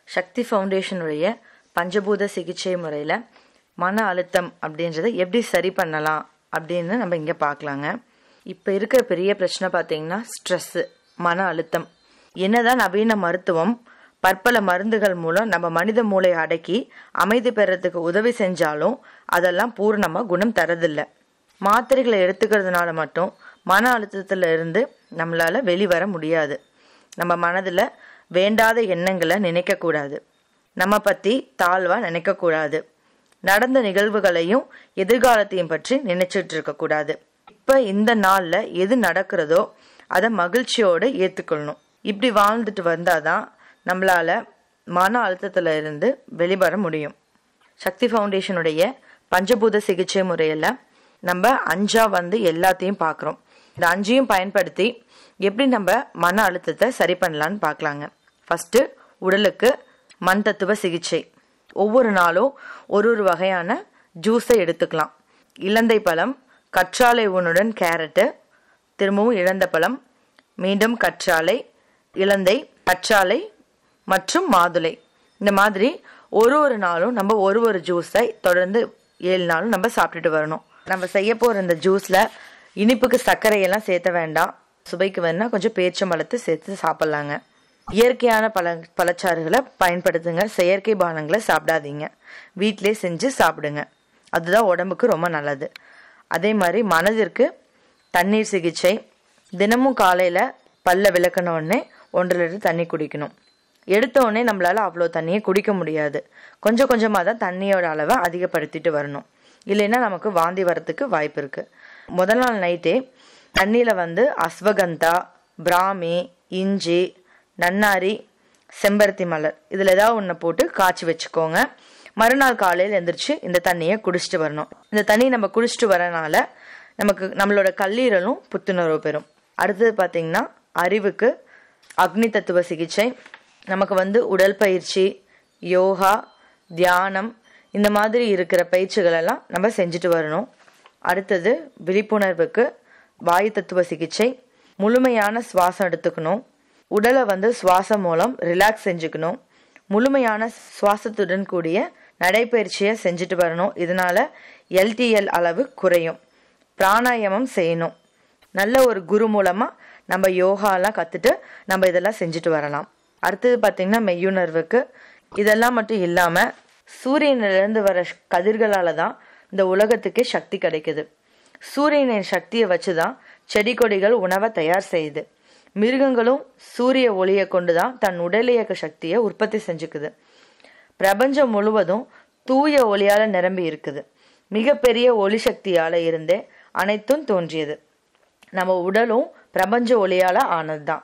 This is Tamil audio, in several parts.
சக்தி ஃபவுண்டேஷனுடைய பஞ்சபூத சிகிச்சை முறையில் மன அழுத்தம் அப்படின்றத எப்படி சரி பண்ணலாம் அப்படின்னு நம்ம இங்கே பார்க்கலாங்க இப்போ இருக்கிற பெரிய பிரச்சனை பார்த்தீங்கன்னா ஸ்ட்ரெஸ்ஸு மன அழுத்தம் என்னதான் நவீன மருத்துவம் பற்பல மருந்துகள் மூலம் நம்ம மனித மூளை அடக்கி அமைதி பெறத்துக்கு உதவி செஞ்சாலும் அதெல்லாம் பூர்ணமாக குணம் தரதில்லை மாத்திரைகளை எடுத்துக்கிறதுனால மட்டும் மன அழுத்தத்துல இருந்து நம்மளால வெளிவர முடியாது நம்ம மனதில் வேண்டாத எண்ணங்களை நினைக்கக்கூடாது நம்ம பற்றி தாழ்வாக நினைக்கக்கூடாது நடந்த நிகழ்வுகளையும் எதிர்காலத்தையும் பற்றி நினைச்சிட்டு இருக்கக்கூடாது இப்போ இந்த நாளில் எது நடக்கிறதோ அதை மகிழ்ச்சியோடு ஏற்றுக்கொள்ளணும் இப்படி வாழ்ந்துட்டு வந்தாதான் நம்மளால மன அழுத்தத்துல இருந்து வெளிவர முடியும் சக்தி ஃபவுண்டேஷனுடைய பஞ்சபூத சிகிச்சை முறையில் நம்ம அஞ்சா வந்து எல்லாத்தையும் பார்க்குறோம் இந்த அஞ்சையும் பயன்படுத்தி எப்படி நம்ம மன அழுத்தத்தை சரி பண்ணலான்னு பார்க்கலாங்க ஃபஸ்ட்டு உடலுக்கு மண் தத்துவ சிகிச்சை ஒவ்வொரு நாளும் ஒரு ஒரு வகையான ஜூஸை எடுத்துக்கலாம் இலந்தை பழம் கற்றாழை உணவுடன் கேரட்டு திரும்பவும் இழந்த பழம் மீண்டும் கற்றாழை இலந்தை கற்றாழை மற்றும் மாதுளை இந்த மாதிரி ஒரு ஒரு நாளும் நம்ம ஒரு ஒரு ஜூஸை தொடர்ந்து ஏழு நாளும் நம்ம சாப்பிட்டுட்டு வரணும் நம்ம செய்ய போகிற இந்த ஜூஸில் இனிப்புக்கு சர்க்கரையெல்லாம் சேர்த்த வேண்டாம் சுவைக்கு வேணா கொஞ்சம் பேச்சம்பழத்தை சேர்த்து சாப்பிட்லாங்க இயற்கையான பழ பழச்சாறுகளை பயன்படுத்துங்க செயற்கை பானங்களை சாப்பிடாதீங்க வீட்டிலே செஞ்சு சாப்பிடுங்க அதுதான் உடம்புக்கு ரொம்ப நல்லது அதே மாதிரி மனதிற்கு தண்ணீர் சிகிச்சை தினமும் காலையில் பல்ல விளக்கின உடனே ஒன்றரை லிட்டர் தண்ணி குடிக்கணும் எடுத்த உடனே நம்மளால அவ்வளோ தண்ணியை குடிக்க முடியாது கொஞ்சம் கொஞ்சமாக தான் தண்ணியோட அளவை அதிகப்படுத்திட்டு வரணும் இல்லைன்னா நமக்கு வாந்தி வரத்துக்கு வாய்ப்பு இருக்கு முதல் நாள் நைட்டே தண்ணியில் வந்து அஸ்வகந்தா பிராமி இஞ்சி நன்னாரி செம்பருத்தி மலர் இதில் ஏதாவது ஒன்று போட்டு காய்ச்சி வச்சுக்கோங்க மறுநாள் காலையில் எந்திரிச்சு இந்த தண்ணியை குடிச்சிட்டு வரணும் இந்த தண்ணியை நம்ம குடிச்சிட்டு வரனால நமக்கு நம்மளோட கல்லீரலும் புத்துணர்வு பெறும் அடுத்தது பார்த்தீங்கன்னா அறிவுக்கு அக்னி தத்துவ சிகிச்சை நமக்கு வந்து உடல் பயிற்சி யோகா தியானம் இந்த மாதிரி இருக்கிற பயிற்சிகள் எல்லாம் நம்ம செஞ்சுட்டு வரணும் அடுத்தது விழிப்புணர்வுக்கு வாயு தத்துவ சிகிச்சை முழுமையான சுவாசம் எடுத்துக்கணும் உடலை வந்து சுவாசம் மூலம் ரிலாக்ஸ் செஞ்சுக்கணும் முழுமையான சுவாசத்துடன் கூடிய நடைப்பயிற்சியை செஞ்சுட்டு வரணும் இதனால எல்டிஎல் அளவு குறையும் பிராணாயாமம் செய்யணும் நல்ல ஒரு குரு மூலமாக நம்ம யோகாலாம் கற்றுட்டு நம்ம இதெல்லாம் செஞ்சுட்டு வரலாம் அடுத்தது பார்த்திங்கன்னா மெய்யுணர்வுக்கு இதெல்லாம் மட்டும் இல்லாமல் சூரியனிலிருந்து வர கதிர்களால் தான் இந்த உலகத்துக்கே சக்தி கிடைக்குது சூரியனின் சக்தியை வச்சு தான் செடி கொடிகள் உணவை தயார் செய்யுது மிருகங்களும் சூரிய ஒளியை கொண்டு தான் தன் உடல் இயக்க சக்தியை உற்பத்தி செஞ்சுக்குது பிரபஞ்சம் முழுவதும் தூய ஒளியால நிரம்பி இருக்குது மிகப்பெரிய ஒளி சக்தியால இருந்தே அனைத்தும் தோன்றியது நம்ம உடலும் பிரபஞ்ச ஒளியால ஆனதுதான்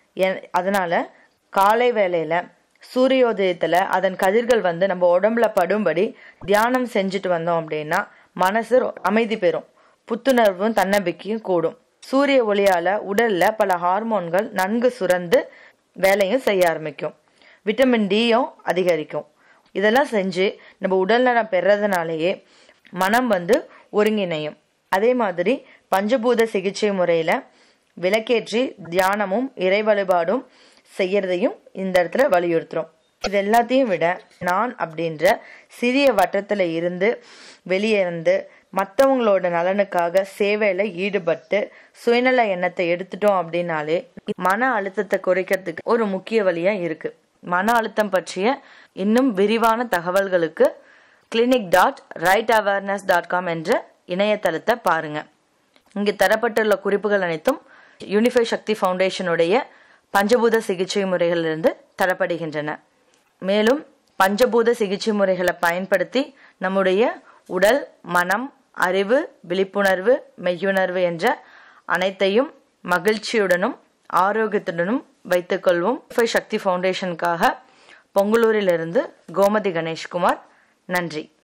அதனால காலை வேளையில சூரியோதயத்துல அதன் கதிர்கள் வந்து நம்ம உடம்புல படும்படி தியானம் செஞ்சுட்டு வந்தோம் அப்படின்னா மனசு அமைதி பெறும் புத்துணர்வும் தன்னம்பிக்கையும் கூடும் சூரிய ஒளியால உடல்ல பல ஹார்மோன்கள் நன்கு சுரந்து வேலையும் செய்ய ஆரம்பிக்கும் விட்டமின் டியும் அதிகரிக்கும் இதெல்லாம் செஞ்சு நம்ம உடல்நலம் பெறதுனாலேயே மனம் வந்து ஒருங்கிணையும் அதே மாதிரி பஞ்சபூத சிகிச்சை முறையில விளக்கேற்றி தியானமும் இறை வழிபாடும் செய்யறதையும் இந்த இடத்துல வலியுறுத்துறோம் இது எல்லாத்தையும் விட நான் அப்படின்ற சிறிய வட்டத்துல இருந்து வெளியேந்து மற்றவங்களோட நலனுக்காக சேவையில ஈடுபட்டு சுயநல எண்ணத்தை எடுத்துட்டோம் அப்படின்னாலே மன அழுத்தத்தை குறைக்கிறதுக்கு ஒரு முக்கிய வழியா இருக்கு மன அழுத்தம் பற்றிய இன்னும் விரிவான தகவல்களுக்கு clinic dot right awareness dot com என்ற இணையதளத்தை பாருங்க இங்கு தரப்பட்டுள்ள குறிப்புகள் அனைத்தும் யூனிஃபை சக்தி ஃபவுண்டேஷனுடைய பஞ்சபூத சிகிச்சை முறைகளிலிருந்து தரப்படுகின்றன மேலும் பஞ்சபூத சிகிச்சை முறைகளை பயன்படுத்தி நம்முடைய உடல் மனம் அறிவு விழிப்புணர்வு மெய்யுணர்வு என்ற அனைத்தையும் மகிழ்ச்சியுடனும் ஆரோக்கியத்துடனும் வைத்துக்கொள்வோம் சக்தி ஃபவுண்டேஷனுக்காக பொங்கலூரிலிருந்து கோமதி கணேஷ்குமார் நன்றி